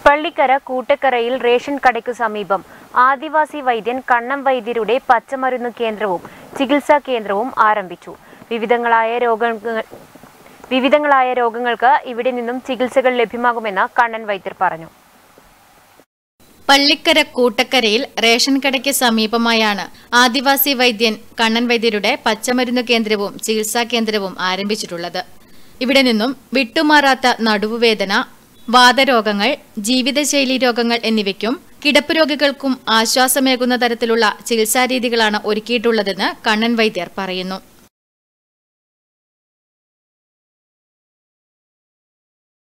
Pallikkara കൂട്ടക്കരയിൽ ration കടയ്ക്കു സമീപം ആദിവാസി വൈദ്യൻ കണ്ണം വൈദ്യരുടെ പച്ചമരുന്ന് കേന്ദ്രവും ചികിത്സാ കേന്ദ്രവും ആരംഭിച്ചു വിവിധങ്ങളായ രോഗങ്ങൾ വിവിധങ്ങളായ രോഗങ്ങൾക്ക് ഇവിടെ നിന്നും ചികിത്സകൾ ലഭ്യമാകുമെന്ന് കണ്ണൻ വൈദ്യർ പറഞ്ഞു പള്ളിക്കര കൂട്ടക്കരയിൽ റേഷൻ കടയ്ക്ക് സമീപമായാണ് ആദിവാസി വൈദ്യൻ കണ്ണൻ വൈദ്യരുടെ പച്ചമരുന്ന് കേന്ദ്രവും ചികിത്സാ കേന്ദ്രവും ആരംഭിച്ചിട്ടുള്ളത് ഇവിടെ നിന്നും വിട്ടുമാറാത്ത നടുവുവേദന വാതരോഗങ്ങൾ ജീവിതശൈലി രോഗങ്ങൾ എന്നിവയ്ക്കും കിടപ്പ് രോഗികൾക്കും ആശ്വാസമേകുന്ന തരത്തിലുള്ള ചികിത്സാരീതികളാണ് ഒരുക്കിയിട്ടുള്ളതെന്ന് കണ്ണൻ വൈദ്യർ പറയുന്നു